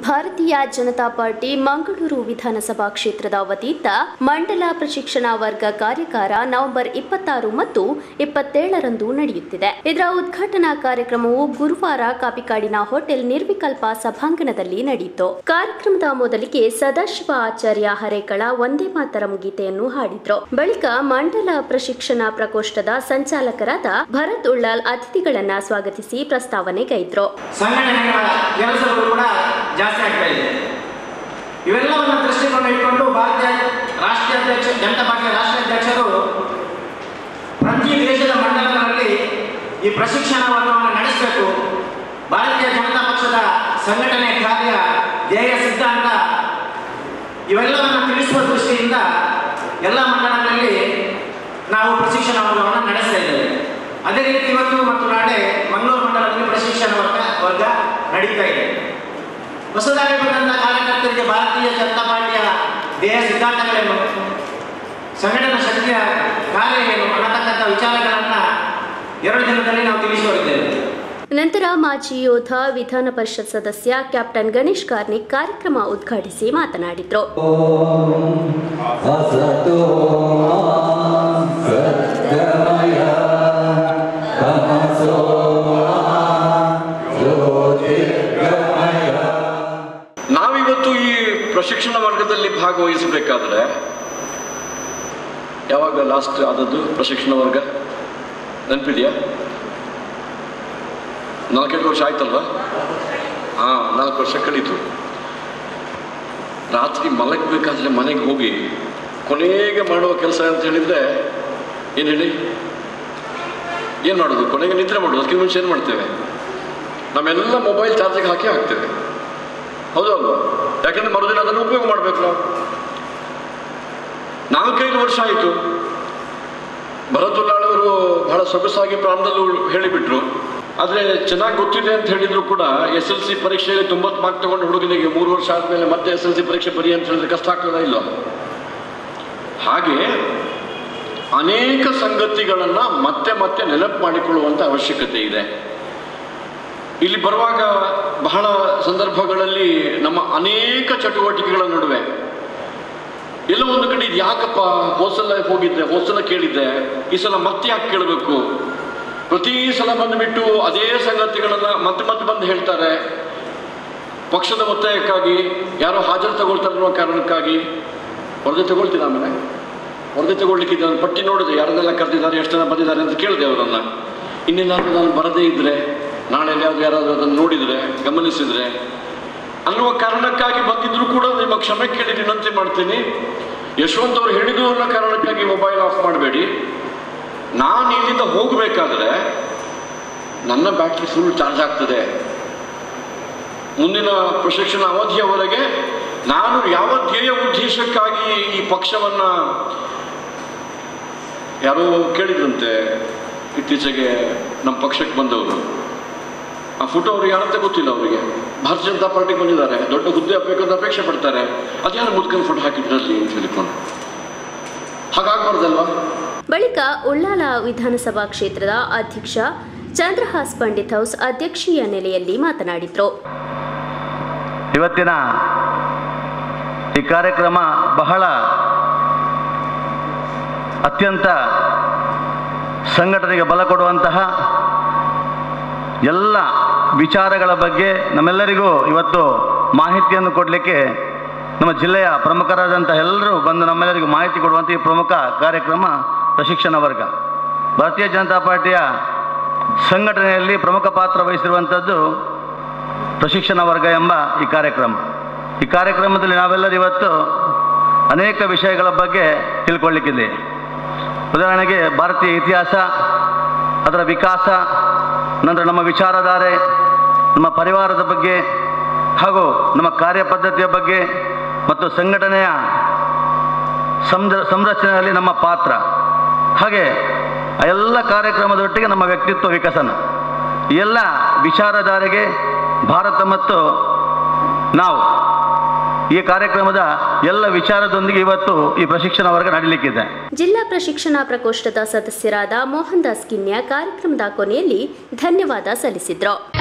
ಭಾರತೀಯ ಜನತಾ ಪಾರ್ಟಿ ಮಂಗಳೂರು ವಿಧಾನಸಭಾ ಕ್ಷೇತ್ರದ ವತಿಯಿಂದ ಮಂಡಲ ಪ್ರಶಿಕ್ಷಣಾ ವರ್ಗ ಕಾರ್ಯಾಗಾರ ನವೆಂಬರ್ ಇಪ್ಪತ್ತಾರು ಮತ್ತು ಇಪ್ಪತ್ತೇಳರಂದು ನಡೆಯುತ್ತಿದೆ ಇದರ ಉದ್ಘಾಟನಾ ಕಾರ್ಯಕ್ರಮವು ಗುರುವಾರ ಕಾಪಿಕಾಡಿನ ಹೋಟೆಲ್ ನಿರ್ವಿಕಲ್ಪ ಸಭಾಂಗಣದಲ್ಲಿ ನಡೆಯಿತು ಕಾರ್ಯಕ್ರಮದ ಮೊದಲಿಗೆ ಸದಾಶಿವ ಆಚಾರ್ಯ ಹರೇಕಳ ಒಂದೇ ಮಾತರಂ ಗೀತೆಯನ್ನು ಹಾಡಿದ್ರು ಬಳಿಕ ಮಂಡಲ ಪ್ರಶಿಕ್ಷಣಾ ಪ್ರಕೋಷ್ಠದ ಸಂಚಾಲಕರಾದ ಭರತ್ ಉಳ್ಳಾಲ್ ಅತಿಥಿಗಳನ್ನ ಸ್ವಾಗತಿಸಿ ಪ್ರಸ್ತಾವನೆಗೈದ್ರು ಸಂಘಟನೆಗಳ ಕೆಲಸಗಳು ಕೂಡ ಜಾಸ್ತಿ ಆಗ್ತಾ ಇದೆ ಇವೆಲ್ಲವನ್ನು ದೃಷ್ಟಿಕೋನ ಇಟ್ಕೊಂಡು ಭಾರತೀಯ ರಾಷ್ಟ್ರೀಯ ಅಧ್ಯಕ್ಷ ಜನತಾ ಪಾರ್ಟಿಯ ರಾಷ್ಟ್ರೀಯ ಅಧ್ಯಕ್ಷರು ಪ್ರತಿ ದೇಶದ ಮಂಡಲಗಳಲ್ಲಿ ಈ ಪ್ರಶಿಕ್ಷಣವನ್ನು ನಡೆಸಬೇಕು ಭಾರತೀಯ ಜನತಾ ಪಕ್ಷದ ಸಂಘಟನೆ ಕಾರ್ಯ ಧ್ಯೇಯ ಸಿದ್ಧಾಂತ ಇವೆಲ್ಲವನ್ನು ತಿಳಿಸುವ ದೃಷ್ಟಿಯಿಂದ ಎಲ್ಲ ಮಂಡಲಗಳಲ್ಲಿ ನಾವು ಪ್ರಶಿಕ್ಷಣವನ್ನು ನಡೆಸ್ತಾ ಇದ್ದೇವೆ ಅದೇ ರೀತಿ ಇವತ್ತು ಮತ್ತು ನಾಳೆ ಮಂಗಳೂರು ಮಂಡಲದಲ್ಲಿ ಪ್ರಶಿಕ್ಷಣ ವರ್ಗ ವರ್ಗ ನಡೀತಾ ಇದೆ ಹೊಸದಾಗಿ ಬಂದಂತಹ ಕಾರ್ಯಕರ್ತರಿಗೆ ಭಾರತೀಯ ಜನತಾ ಪಾರ್ಟಿಯ ದೇಹ ಸಿದ್ಧಾಂತಗಳೇನು ಸಂಘಟನಾ ಶಕ್ತಿಯ ಕಾರ್ಯ ಏನು ಅನ್ನತಕ್ಕಂಥ ವಿಚಾರಗಳನ್ನ ಎರಡು ದಿನದಲ್ಲಿ ನಾವು ತಿಳಿಸುವರಿದ್ದೇವೆ ನಂತರ ಮಾಜಿ ಯೋಧ ವಿಧಾನ ಪರಿಷತ್ ಸದಸ್ಯ ಕ್ಯಾಪ್ಟನ್ ಗಣೇಶ್ ಕಾರ್ನಿಕ್ ಕಾರ್ಯಕ್ರಮ ಉದ್ಘಾಟಿಸಿ ಮಾತನಾಡಿದ್ರು असतो सत्यमय तमसो ज्योतिर्गमय ನಾವಿವತ್ತು ಈ ಪ್ರಶಿಕ್ಷಣ ವರ್ಗದಲ್ಲಿ ಭಾಗವಹಿಸಬೇಕಾದ್ರೆ ಯಾವಾಗ ಲಾಸ್ಟ್ ಆದದ್ದು ಪ್ರಶಿಕ್ಷಣ ವರ್ಗ ನೆನಪಿದೆಯಾ ನಾಲ್ಕೈದು ವರ್ಷ ಆಯ್ತಲ್ವಾ ಹಾ ನಾಲ್ಕು ವರ್ಷ ಕಳೀತು ರಾತ್ರಿ ಮಲಗಬೇಕಾದ್ರೆ ಮನೆಗೆ ಹೋಗಿ ಕೊನೆಗೆ ಮಾಡುವ ಕೆಲಸ ಅಂತ ಹೇಳಿದ್ರೆ ಏನು ಹೇಳಿ ಏನು ಮಾಡೋದು ಕೊನೆಗೆ ನಿದ್ರೆ ಮಾಡೋದು ಅದಕ್ಕೆ ಮುಂಚೆ ಏನು ಮಾಡ್ತೇವೆ ನಮ್ಮೆಲ್ಲ ಮೊಬೈಲ್ ಚಾರ್ಜಿಗೆ ಹಾಕಿ ಹಾಕ್ತೇವೆ ಹೌದು ಅಲ್ವಾ ಯಾಕಂದ್ರೆ ಮರುದಿನ ಅದನ್ನು ಉಪಯೋಗ ಮಾಡ್ಬೇಕು ನಾವು ನಾಲ್ಕೈದು ವರ್ಷ ಆಯಿತು ಭರತುಲ್ಲಾಳ್ ಅವರು ಬಹಳ ಸೊಗಸಾಗಿ ಪ್ರಾರಂಭದಲ್ಲೂ ಹೇಳಿಬಿಟ್ರು ಆದರೆ ಚೆನ್ನಾಗಿ ಗೊತ್ತಿದೆ ಅಂತ ಹೇಳಿದ್ರು ಕೂಡ ಎಸ್ ಎಲ್ ಸಿ ಪರೀಕ್ಷೆಯಲ್ಲಿ ತೊಂಬತ್ತು ಮಾರ್ಕ್ ತಗೊಂಡು ಹುಡುಗನಿಗೆ ಮೂರು ವರ್ಷ ಆದಮೇಲೆ ಮತ್ತೆ ಎಸ್ ಎಲ್ ಸಿ ಪರೀಕ್ಷೆ ಬರಿ ಅಂತ ಹೇಳಿದ್ರೆ ಕಷ್ಟ ಆಗ್ತದಾ ಇಲ್ಲ ಹಾಗೆ ಅನೇಕ ಸಂಗತಿಗಳನ್ನು ಮತ್ತೆ ಮತ್ತೆ ನೆನಪು ಮಾಡಿಕೊಳ್ಳುವಂಥ ಅವಶ್ಯಕತೆ ಇದೆ ಇಲ್ಲಿ ಬರುವಾಗ ಬಹಳ ಸಂದರ್ಭಗಳಲ್ಲಿ ನಮ್ಮ ಅನೇಕ ಚಟುವಟಿಕೆಗಳ ನಡುವೆ ಎಲ್ಲ ಒಂದು ಕಡೆ ಇದು ಯಾಕಪ್ಪ ಹೋಸಲ ಹೋಗಿದ್ದೆ ಹೋಸಲ ಕೇಳಿದ್ದೆ ಈ ಸಲ ಮತ್ತೆ ಯಾಕೆ ಕೇಳಬೇಕು ಪ್ರತಿ ಸಲ ಬಂದುಬಿಟ್ಟು ಅದೇ ಸಂಗತಿಗಳನ್ನ ಮತ್ತೆ ಮತ್ತೆ ಬಂದು ಹೇಳ್ತಾರೆ ಪಕ್ಷದ ಒತ್ತಾಯಕ್ಕಾಗಿ ಯಾರೋ ಹಾಜರು ತಗೊಳ್ತಾರೆ ಅನ್ನೋ ಕಾರಣಕ್ಕಾಗಿ ವರದಿ ತಗೊಳ್ತೀನಿ ಆಮೇಲೆ ವರದಿ ತಗೊಳ್ಲಿಕ್ಕೆ ನಾನು ಪಟ್ಟಿ ನೋಡಿದೆ ಯಾರನ್ನೆಲ್ಲ ಕರೆದಿದ್ದಾರೆ ಎಷ್ಟು ಜನ ಬಂದಿದ್ದಾರೆ ಅಂತ ಕೇಳಿದೆ ಅವರನ್ನ ಇನ್ನೇನಾದ್ರೂ ನಾನು ಬರದೇ ಇದ್ರೆ ನಾಳೆ ಯಾವ್ದು ಯಾರಾದ್ರೂ ಅದನ್ನು ನೋಡಿದ್ರೆ ಗಮನಿಸಿದ್ರೆ ಅನ್ನುವ ಕಾರಣಕ್ಕಾಗಿ ಬಂದಿದ್ರು ಕೂಡ ನಿಮ್ಮ ಕ್ಷಮೆ ಕೇಳಿ ವಿನಂತಿ ಮಾಡ್ತೀನಿ ಯಶವಂತ್ ಅವರು ಹೇಳಿದ್ರು ಅನ್ನೋ ಕಾರಣಕ್ಕಾಗಿ ಮೊಬೈಲ್ ಆಫ್ ಮಾಡಬೇಡಿ ನಾನು ಇಲ್ಲಿಂದ ಹೋಗಬೇಕಾದ್ರೆ ನನ್ನ ಬ್ಯಾಟ್ರಿ ಫುಲ್ ಚಾರ್ಜ್ ಆಗ್ತದೆ ಮುಂದಿನ ಪ್ರಶಿಕ್ಷಣ ಅವಧಿಯವರೆಗೆ ನಾನು ಯಾವ ಧ್ಯೇಯ ಉದ್ದೇಶಕ್ಕಾಗಿ ಈ ಪಕ್ಷವನ್ನ ಯಾರೋ ಕೇಳಿದ್ರಂತೆ ಇತ್ತೀಚೆಗೆ ನಮ್ಮ ಪಕ್ಷಕ್ಕೆ ಬಂದವರು ಆ ಫೋಟೋ ಅವ್ರಿಗೆ ಯಾರಂತ ಗೊತ್ತಿಲ್ಲ ಅವರಿಗೆ ಭಾರತೀಯ ಜನತಾ ಪಾರ್ಟಿಗೆ ಬಂದಿದ್ದಾರೆ ದೊಡ್ಡ ಹುದ್ದೆ ಆಗ್ಬೇಕಂತ ಅಪೇಕ್ಷೆ ಪಡ್ತಾರೆ ಅದ್ಯಾರು ಮುದ್ಕನ್ ಫೋಟೋ ಹಾಕಿದ್ರಲ್ಲಿ ಅಂತ ಹೇಳಿಕೊಂಡು ಹಾಗಾಗ್ಬಾರ್ದಲ್ವಾ ಬಳಿಕ ಉಳ್ಳಾಲ ವಿಧಾನಸಭಾ ಕ್ಷೇತ್ರದ ಅಧ್ಯಕ್ಷ ಚಂದ್ರಹಾಸ್ ಪಂಡಿತ್ ಹೌಸ್ ಅಧ್ಯಕ್ಷೀಯ ನೆಲೆಯಲ್ಲಿ ಮಾತನಾಡಿದ್ರು ಇವತ್ತಿನ ಈ ಕಾರ್ಯಕ್ರಮ ಬಹಳ ಅತ್ಯಂತ ಸಂಘಟನೆಗೆ ಬಲ ಕೊಡುವಂತಹ ಎಲ್ಲ ವಿಚಾರಗಳ ಬಗ್ಗೆ ನಮ್ಮೆಲ್ಲರಿಗೂ ಇವತ್ತು ಮಾಹಿತಿಯನ್ನು ಕೊಡಲಿಕ್ಕೆ ನಮ್ಮ ಜಿಲ್ಲೆಯ ಪ್ರಮುಖರಾದಂಥ ಎಲ್ಲರೂ ಬಂದು ನಮ್ಮೆಲ್ಲರಿಗೂ ಮಾಹಿತಿ ಕೊಡುವಂಥ ಈ ಪ್ರಮುಖ ಕಾರ್ಯಕ್ರಮ ಪ್ರಶಿಕ್ಷಣ ವರ್ಗ ಭಾರತೀಯ ಜನತಾ ಪಾರ್ಟಿಯ ಸಂಘಟನೆಯಲ್ಲಿ ಪ್ರಮುಖ ಪಾತ್ರ ವಹಿಸಿರುವಂಥದ್ದು ಪ್ರಶಿಕ್ಷಣ ವರ್ಗ ಎಂಬ ಈ ಕಾರ್ಯಕ್ರಮ ಈ ಕಾರ್ಯಕ್ರಮದಲ್ಲಿ ನಾವೆಲ್ಲರೂ ಇವತ್ತು ಅನೇಕ ವಿಷಯಗಳ ಬಗ್ಗೆ ತಿಳ್ಕೊಳ್ಳಿಕ್ಕಿದೆ ಉದಾಹರಣೆಗೆ ಭಾರತೀಯ ಇತಿಹಾಸ ಅದರ ವಿಕಾಸ ನಂತರ ನಮ್ಮ ವಿಚಾರಧಾರೆ ನಮ್ಮ ಪರಿವಾರದ ಬಗ್ಗೆ ಹಾಗೂ ನಮ್ಮ ಕಾರ್ಯಪದ್ಧತಿಯ ಬಗ್ಗೆ ಮತ್ತು ಸಂಘಟನೆಯ ಸಂರ ಸಂರಚನೆಯಲ್ಲಿ ನಮ್ಮ ಪಾತ್ರ ಹಾಗೆ ಆ ಎಲ್ಲ ಕಾರ್ಯಕ್ರಮದೊಟ್ಟಿಗೆ ನಮ್ಮ ವ್ಯಕ್ತಿತ್ವ ವಿಕಸನ ಈ ಎಲ್ಲ ವಿಚಾರಧಾರೆಗೆ ಭಾರತ ಮತ್ತು ನಾವು ಈ ಕಾರ್ಯಕ್ರಮದ ಎಲ್ಲ ವಿಚಾರದೊಂದಿಗೆ ಇವತ್ತು ಈ ಪ್ರಶಿಕ್ಷಣ ವರ್ಗ ನಡೀಲಿಕ್ಕಿದೆ ಜಿಲ್ಲಾ ಪ್ರಶಿಕ್ಷಣಾ ಪ್ರಕೋಷ್ಠದ ಸದಸ್ಯರಾದ ಮೋಹನ್ ದಾಸ್ ಕಿನ್ಯ ಕಾರ್ಯಕ್ರಮದ ಕೊನೆಯಲ್ಲಿ ಧನ್ಯವಾದ ಸಲ್ಲಿಸಿದ್ರು